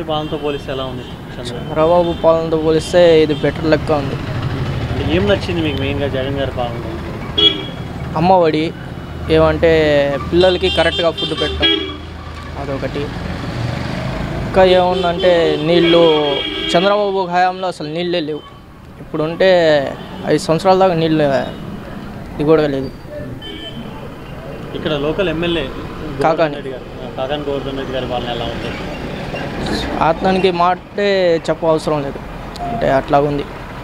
పాలనతో పోలిస్తే ఎలా ఉంది చంద్ర చంద్రబాబు పాలనతో పోలిస్తే ఇది బెటర్ లెక్క ఉంది అంటే ఏం నచ్చింది మీకు మెయిన్గా జగన్ గారి పాలన అమ్మఒడి ఏమంటే పిల్లలకి కరెక్ట్గా ఫుడ్ పెట్టడం అదొకటి ఇంకా ఏముందంటే నీళ్ళు చంద్రబాబు హయాంలో అసలు నీళ్ళే లేవు ఇప్పుడు ఉంటే ఐదు సంవత్సరాల దాకా నీళ్ళు ఇది కూడా లేదు ఇక్కడ లోకల్ ఎమ్మెల్యే కాకాని. రెడ్డి గారు ఆ, కాకాని గోవర్ధన్ రెడ్డి గారి పాలన ఎలా ఉంది అతనికి మాటే చెప్ప అవసరం లేదు అంటే అట్లా ఉంది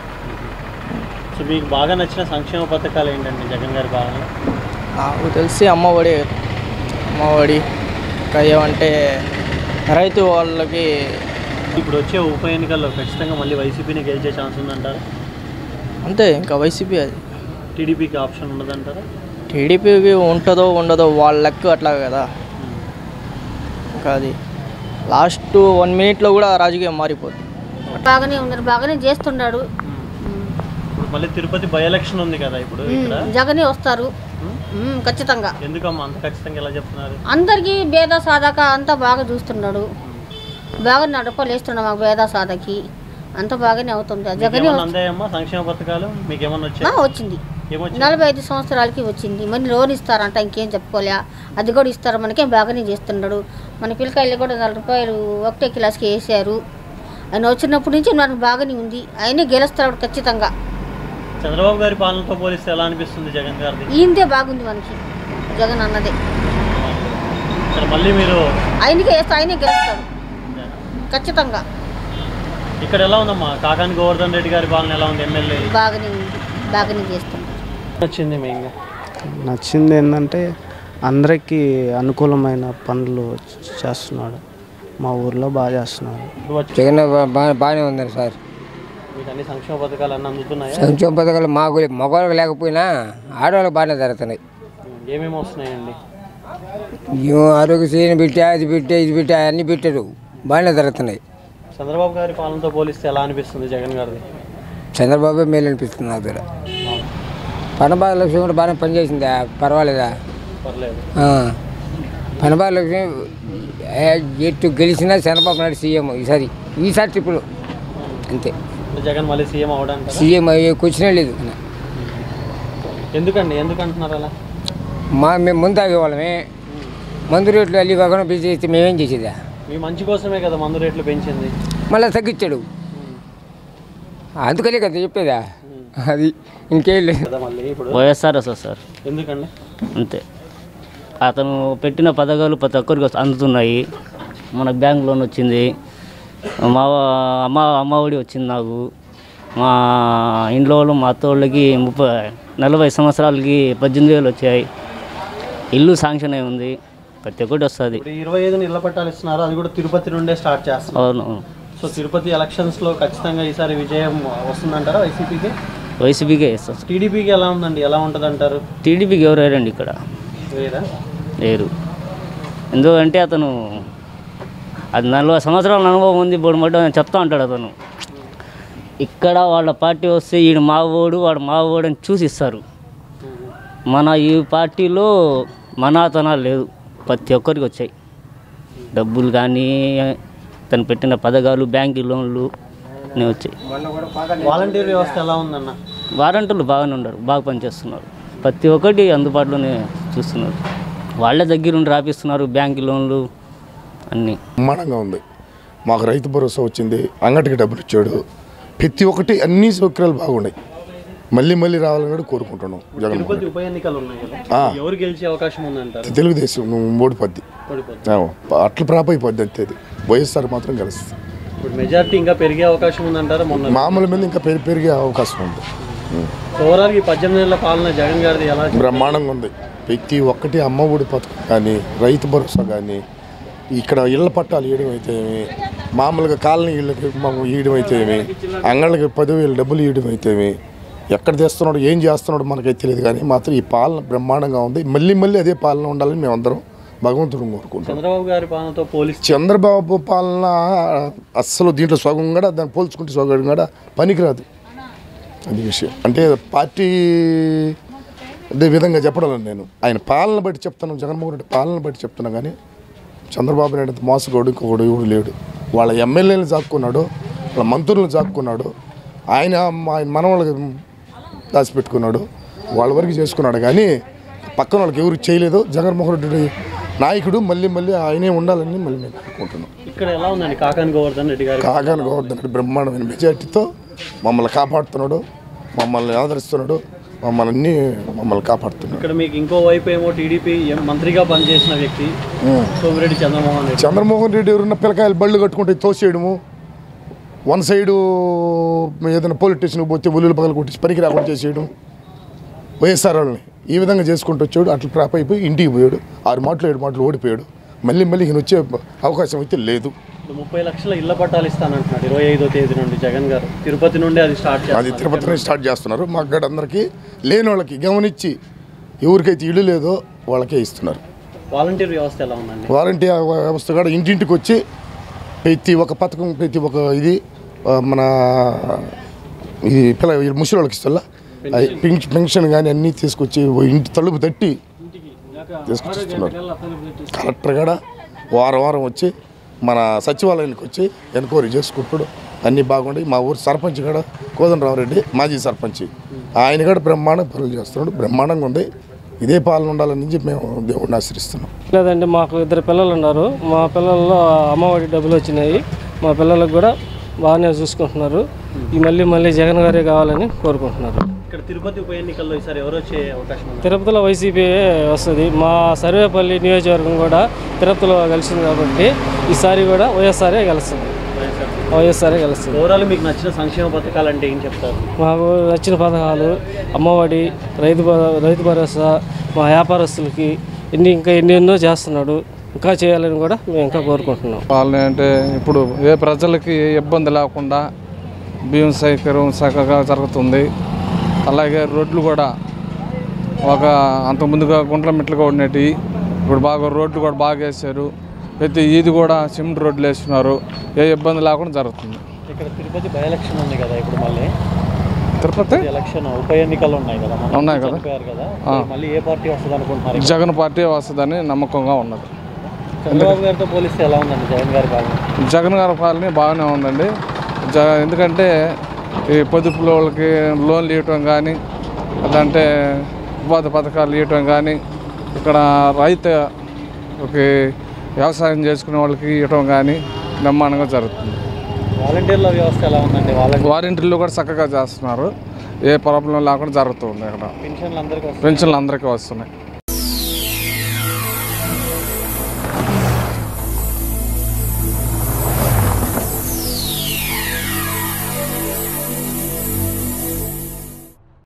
సో మీకు బాగా నచ్చిన సంక్షేమ పథకాలు ఏంటండి జగన్ గారి పాలన నాకు తెలిసి అమ్మఒడి అమ్మఒడి ఇంకా ఏమంటే రైతు వాళ్ళకి ఇప్పుడు వచ్చే ఉప ఎన్నికల్లో ఖచ్చితంగా మళ్ళీ వైసీపీని గెలిచే ఛాన్స్ ఉందంటారా అంతే ఇంకా వైసీపీ అది టీడీపీకి ఆప్షన్ ఉండదంటారా టీడీపీకి ఉంటుందో ఉండదో వాళ్ళ లెక్క అట్లా కదా ఇంకా అది లాస్ట్ వన్ మినిట్లో కూడా రాజకీయం మారిపోతుంది బాగానే ఉన్నారు బాగానే చేస్తున్నాడు ఇప్పుడు మళ్ళీ తిరుపతి బై ఎలక్షన్ ఉంది కదా ఇప్పుడు ఇక్కడ జగనే వస్తారు ఉమ్, ఖచ్చితంగా ఎందుకమ్మా అంత ఖచ్చితంగా ఎలా చెప్తున్నారు అందరికీ భేద సాధక అంతా బాగా చూస్తున్నాడు బాగా నడపలేస్తున్నాడు మాకు భేద సాధకి అంత బాగానే అవుతుంది జగనే ఏమన్నా వస్తు- అందాయమ్మా సంక్షేమ పథకాలు మీకు ఏమన్నా ఆ, వచ్చాయి వచ్చింది ఏమొచ్చింది నలభై ఐదు సంవత్సరాలకి వచ్చింది మరి లోన్ ఇస్తారంట ఇంకేం చెప్పుకోలే అది కూడా ఇస్తారు మనకేం బాగానే చేస్తున్నాడు మన పిల్లకాయలు కూడా నలభై రూపాయలు ఒకటే క్లాస్కి వేసారు ఆయన వచ్చినప్పటి నుంచి మనకు బాగానే ఉంది ఆయనే గెలుస్తాడు ఖచ్చితంగా చంద్రబాబు గారి పాలనతో పోలిస్తే ఎలా అనిపిస్తుంది జగన్ గారిది ఈయనదే బాగుంది మనకి జగన్ అన్నదే ఇక్కడ మళ్ళీ మీరు ఆయనకే వేస్తే ఆయనే గెలుస్తాడు ఖచ్చితంగా ఇక్కడ ఎలా ఉందమ్మా కాకాని గోవర్ధన్ రెడ్డి గారి పాలన ఎలా ఉంది ఎమ్మెల్యే బాగానే ఉంది బాగానే చేస్తున్నాడు వచ్చింది మెయిన్గా నచ్చింది ఏంటంటే అందరికీ అనుకూలమైన పనులు చేస్తున్నాడు మా ఊర్లో బాగా చేస్తున్నాడు ఇప్పుడు వచ్చి జగన్ బా- బా- బాగానే ఉందండి సార్ మీకు అన్ని సంక్షేమ పథకాలు అన్నీ అందుతున్నాయా సంక్షేమ పథకాలు మాకు మగవాళ్ళకి లేకపోయినా ఆడవాళ్ళకి బాగానే జరుగుతున్నాయి ఏమేమి వస్తున్నాయండి ఏమో ఆరోగ్యశ్రీని పెట్టా అది పెట్టా ఇది పెట్టా అన్నీ పెట్టారు బాగానే జరుగుతున్నాయి చంద్రబాబు గారి పాలనతో పోలిస్తే ఎలా అనిపిస్తుంది జగన్ గారిది చంద్రబాబు మేలు అనిపిస్తుంది నాకు దగ్గర పనబాగ లక్ష్మి కూడా బాగానే పనిచేసిందా పర్వాలేదా పర్లేదు ఆ. పనబాగ లక్ష్మి ఏ, ఎటు గెలిచినా చంద్రబాబు నాయుడు సీఎం ఈసారి ఈసారి ట్రిప్పులు అంతే జగన్ మళ్ళీ సీఎం అవడానికి సీఎం అయ్యే క్వశ్చనే లేదు ఎందుకండి ఎందుకు అంటున్నారు అలా మా మేము ముందు తాగేవాళ్ళమే మందు రేట్లు అల్లి కాకుండా బిజీ చేస్తే మేమేం చేసేదా మీ మంచి కోసమే కదా మందు రేట్లు పెంచింది మళ్ళీ తగ్గించాడు అందుకనే కదా చెప్పేదా అది ఇంకేం లేదు కదా మళ్ళీ ఇప్పుడు వైఎస్ఆర్ వస్తుంది సార్ ఎందుకండి అంతే అతను పెట్టిన పథకాలు ప్రతి ఒక్కరికి వస్తు- అందుతున్నాయి మన బ్యాంక్ లోన్ వచ్చింది మా అమ్మ అమ్మ ఒడి వచ్చింది నాకు మా ఇంట్లో వాళ్ళు మా అత్త వాళ్ళకి ముప్పై నలభై సంవత్సరాలకి పద్దెనిమిది వేలు వచ్చాయి ఇల్లు శాంక్షన్ అయి ఉంది ప్రతి ఒక్కటి వస్తుంది ఇప్పుడు ఇరవై ఐదు ఇళ్ల పట్టాలు ఇస్తున్నారు అది కూడా తిరుపతి నుండే స్టార్ట్ చేస్తున్నారు అవును సో తిరుపతి ఎలక్షన్స్లో ఖచ్చితంగా ఈసారి విజయం వస్తుందంటారా వైసీపీకి వైసీపీకే ఇస్తాం సార్ టీడీపీకి ఎలా ఉందండి ఎలా ఉంటుంది అంటారు టీడీపీకి ఎవరు లేరండి ఇక్కడ వేరా లేరు ఎందుకంటే అతను అది నలభై సంవత్సరాల అనుభవం ఉంది ఇప్పుడు మటు అని చెప్తా ఉంటాడు అతను ఇక్కడ వాళ్ళ పార్టీ వస్తే ఈడు మా ఓడు వాడు మా ఓడు అని చూసి ఇస్తారు మన ఈ పార్టీలో మనాతనాలు లేదు ప్రతి ఒక్కరికి వచ్చాయి డబ్బులు కానీ తను పెట్టిన పథకాలు బ్యాంకు లోన్లు అన్నీ వచ్చాయి వాలంటీర్ వ్యవస్థ ఎలా ఉందన్న వారంటీలు బాగానే ఉన్నారు బాగా పనిచేస్తున్నారు ప్రతి ఒక్కటి అందుబాటులోనే చూస్తున్నారు వాళ్ళే దగ్గరుండి రాపిస్తున్నారు బ్యాంక్ లోన్లు అన్నీ బ్రహ్మాండంగా ఉంది మాకు రైతు భరోసా వచ్చింది అంగటికి డబ్బులు ఇచ్చాడు ప్రతి ఒక్కటి అన్ని సౌకర్యాలు బాగున్నాయి మళ్ళీ మళ్ళీ రావాలని కూడా కోరుకుంటున్నాం జగన్మోహన్ తిరుపతి ఉప ఎన్నికలు ఉన్నాయి కదా ఆ. ఎవరు గెలిచే అవకాశం ఉందంటారు తెలుగుదేశం నువ్వు ఓడిపోద్ది ఓడిపోతుంది ఆ, అట్ల ప్రాప్ అయిపోద్ది అంతే అది వైఎస్ఆర్ మాత్రం గెలుస్తుంది ఇప్పుడు మెజారిటీ ఇంకా పెరిగే అవకాశం ఉందంటారా మొన్న మామూలు మీద ఇంకా పెరి పెరిగే అవకాశం ఉంది ఉం. ఓవరాల్ ఈ పద్దెనిమిది నెలల పాలన జగన్ గారిది ఎలా బ్రహ్మాండంగా ఉంది ప్రతి ఒక్కటి అమ్మ ఒడి పథకం కానీ రైతు భరోసా కానీ ఇక్కడ ఇళ్ల పట్టాలు ఇవ్వడం అయితే ఏమి మామూలుగా కాలనీ ఇళ్ళకి మాకు ఇవ్వడం అయితే ఏమి అంగళ్ళకి పదివేలు డబ్బులు ఇవ్వడం అయితే ఏమి ఎక్కడ తెస్తున్నాడు ఏం చేస్తున్నాడు మనకైతే తెలియదు కానీ మాత్రం ఈ పాలన బ్రహ్మాండంగా ఉంది మళ్ళీ మళ్ళీ అదే పాలన ఉండాలని మేమందరం భగవంతుడు కోరుకుంటాం చంద్రబాబు గారి పాలనతో పోలిస్తే చంద్రబాబు పాలన అస్సలు దీంట్లో సగం కూడా దాన్ని పోల్చుకుంటే సగం కూడా పనికిరాదు అది విషయం అంటే పార్టీ అదే విధంగా చెప్పడం లేదు నేను ఆయన పాలన బట్టి చెప్తున్నాను జగన్మోహన్ రెడ్డి పాలన బట్టి చెప్తున్నా కానీ చంద్రబాబు నాయుడు అంత మోసగోడు ఇంకొకడు ఎవడు లేడు వాళ్ళ ఎమ్మెల్యేలు చాక్కున్నాడు వాళ్ళ మంత్రులను చాక్కున్నాడు ఆయన ఆయన మనవాళ్ళకి దాచిపెట్టుకున్నాడు వాళ్ళ వరకు చేసుకున్నాడు కానీ పక్కన వాళ్ళకి ఎవరు చేయలేదు జగన్మోహన్ రెడ్డి నాయకుడు మళ్ళీ మళ్ళీ ఆయనే ఉండాలని మళ్ళీ మేము అనుకుంటున్నాం ఇక్కడ ఎలా ఉందండి కాకాని గోవర్ధన్ రెడ్డి గారి కాగాని గోవర్ధన్ రెడ్డి బ్రహ్మాండమైన మెజార్టీతో మమ్మల్ని కాపాడుతున్నాడు మమ్మల్ని ఆదరిస్తున్నాడు మమ్మల్ని అన్ని మమ్మల్ని కాపాడుతున్నాడు ఇక్కడ మీకు ఇంకో వైపు ఏమో టీడీపీ మంత్రిగా పనిచేసిన వ్యక్తి సోమిరెడ్డి చంద్రమోహన్ రెడ్డి చంద్రమోహన్ రెడ్డి ఎవరున్న పిల్లకాయలు బళ్ళు కట్టుకుంటే తోసేయడము వన్ సైడు ఏదైనా పోలీస్ స్టేషన్కి పోతే ఉల్లులు పగలు కొట్టి పనికి రాకుండా చేసేయడం వైఎస్ఆర్ వాళ్ళని ఈ విధంగా చేసుకుంటూ వచ్చాడు అట్లా ట్రాప్ అయిపోయి ఇంటికి పోయాడు ఆరు మాటలు ఏడు మాటలు ఓడిపోయాడు మళ్ళీ మళ్ళీ ఈయన వచ్చే అవకాశం అయితే లేదు ఇప్పుడు ముప్పై లక్షల ఇళ్ల పట్టాలు ఇస్తానంటున్నాడు ఇరవై ఐదో తేదీ నుండి జగన్ గారు తిరుపతి నుండి అది స్టార్ట్ అది చేస్తారు తిరుపతి నుంచి స్టార్ట్ చేస్తున్నారు మా గడ అందరికీ లేని వాళ్ళకి గమనించి ఎవరికైతే ఇల్లు లేదో వాళ్ళకే ఇస్తున్నారు వాలంటీర్ వ్యవస్థ ఎలా ఉందండి వారంటీ వ్యవస్థ కూడా ఇంటింటికి వచ్చి ప్రతి ఒక్క పథకం ప్రతి ఒక్క ఇది ఆ, మన ఇది పిల్ల ఈ ముసలి వాళ్ళకి ఇస్తా పెన్షన్ కానీ అన్నీ తీసుకొచ్చి ఓ ఇంటి తలుపు తట్టి తీసుకొచ్చి ఇస్తున్నారు కలెక్టర్ కూడా వారం వారం వచ్చి మన సచివాలయానికి వచ్చి ఎన్క్వైరీ చేసుకుంటాడు అన్నీ బాగుండి మా ఊరు సర్పంచ్ కూడా కోదండరామరెడ్డి మాజీ సర్పంచ్ ఆయన కూడా బ్రహ్మాండంగా పనులు చేస్తున్నాడు బ్రహ్మాండంగా ఉంది ఇదే పాలన ఉండాలని చెప్పి మేము దేవుడిని ఆశ్రయిస్తున్నాం లేదండి మాకు ఇద్దరు పిల్లలు ఉన్నారు మా పిల్లల్లో అమ్మఒడి డబ్బులు వచ్చినాయి మా పిల్లలకు కూడా బాగానే చూసుకుంటున్నారు ఈ మళ్ళీ మళ్ళీ జగన్ గారే కావాలని కోరుకుంటున్నారు ఇక్కడ తిరుపతి ఉప ఎన్నికల్లో ఈసారి ఎవరు వచ్చే అవకాశం ఉంది తిరుపతిలో వైసీపీ వస్తుంది మా సర్వేపల్లి నియోజకవర్గం కూడా తిరుపతిలో కలిసింది కాబట్టి ఈసారి కూడా వైఎస్ఆర్ఏ గెలుస్తుంది వైఎస్ఆర్ఏ గెలుస్తుంది ఓవరాల్ మీకు నచ్చిన సంక్షేమ పథకాలు అంటే ఏం చెప్తారు మాకు నచ్చిన పథకాలు అమ్మఒడి రైతు భ- రైతు భరోసా మా వ్యాపారస్తులకి ఎన్ని ఇంకా ఎన్నెన్నో చేస్తున్నాడు ఇంకా చేయాలని కూడా మేము ఇంకా కోరుకుంటున్నాం వాళ్ళని అంటే ఇప్పుడు ఏ ప్రజలకి ఏ ఇబ్బంది లేకుండా బియ్యం సౌకర్యం చక్కగా జరుగుతుంది అలాగే రోడ్లు కూడా ఒక అంతకుముందుగా గుంట్ల మెట్లుగా ఉండేటివి ఇప్పుడు బాగా రోడ్లు కూడా బాగా వేసారు ప్రతి ఈది కూడా సిమెంట్ రోడ్లు వేస్తున్నారు ఏ ఇబ్బంది లేకుండా జరుగుతుంది ఇక్కడ తిరుపతి బై ఎలక్షన్ ఉంది కదా ఇప్పుడు మళ్ళీ తిరుపతి ఎలక్షన్ ఉప ఎన్నికలు ఉన్నాయి కదా మొన్న ఉన్నాయి కదా. చనిపోయారు కదా సో మళ్ళీ ఏ పార్టీ వస్తుంది అనుకుంటున్నారు జగన్ పార్టీ వస్తుందని నమ్మకంగా ఉన్నది చంద్రబాబు గారితో పోలిస్తే ఎలా ఉందండి జగన్ గారి పాలన జగన్ గారి పాలన బాగానే ఉందండి జ ఎందుకంటే ఈ పొదుపులో వాళ్ళకి లోన్లు ఇవ్వటం కానీ అదంటే ఉపాధి పథకాలు ఇవ్వటం కానీ ఇక్కడ రైతు ఒక వ్యవసాయం చేసుకునే వాళ్ళకి ఇవ్వటం కానీ బ్రహ్మాండంగా జరుగుతుంది వాలంటీర్ల వ్యవస్థ ఎలా ఉందండి వాలంటీర్ వారంటీలు కూడా చక్కగా చేస్తున్నారు ఏ ప్రాబ్లం లేకుండా జరుగుతుంది ఇక్కడ పెన్షన్లు అందరికీ వస్తాయి పెన్షన్లు అందరికీ వస్తున్నాయి